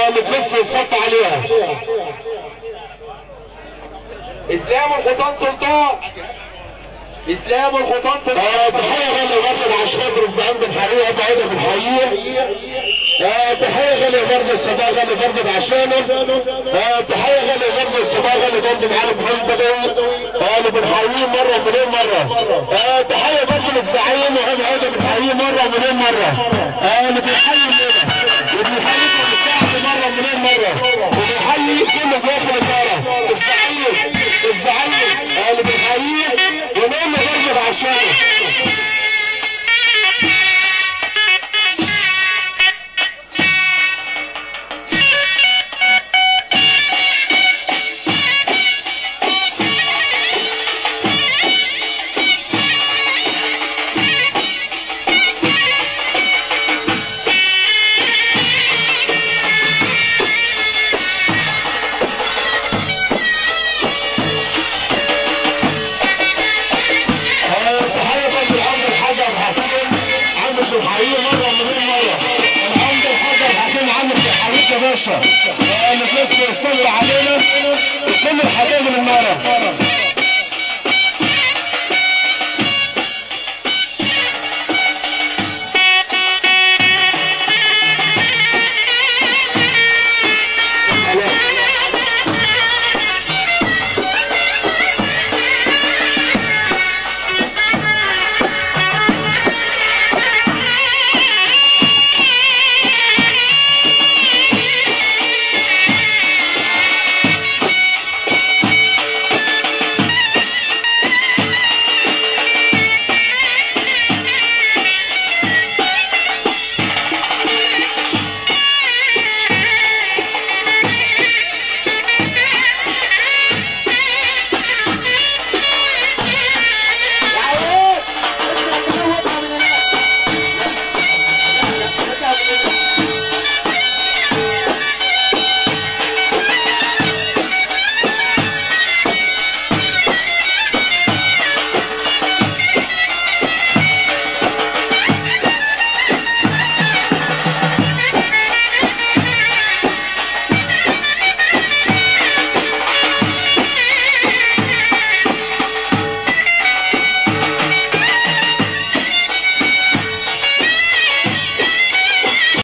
اللي لسه يصف عليها اسلام الخطان طلطان اسلام الخطان طلطان تحيه غاليه برضه عشان خاطر الزعيم بن حريه بعيده بن حريه آه تحيه غاليه برضه الصباح غالي برضه عشانه آه تحيه غاليه برضه الصباح غالي برضه معانا محمد بدوي آه اللي بنحييه مره ومليون مره آه تحيه برضه للزعيم وعيد عيده بنحييه مره ومليون مره آه اللي بيحيي الليله وبيحييكم الساعه مره ومليون مره وبيحيي كل ضيوف الاداره الزعيم الزعيم آه اللي بنحييه ونقول له برضه عشانه تحية برضه العمد الحاج عبد الحكيم عم الحقيقة مرة من مرة العمد الحاج عبد الحكيم عم الحبيب يا باشا اللي لسه يصلي علينا كل الحبايب من النار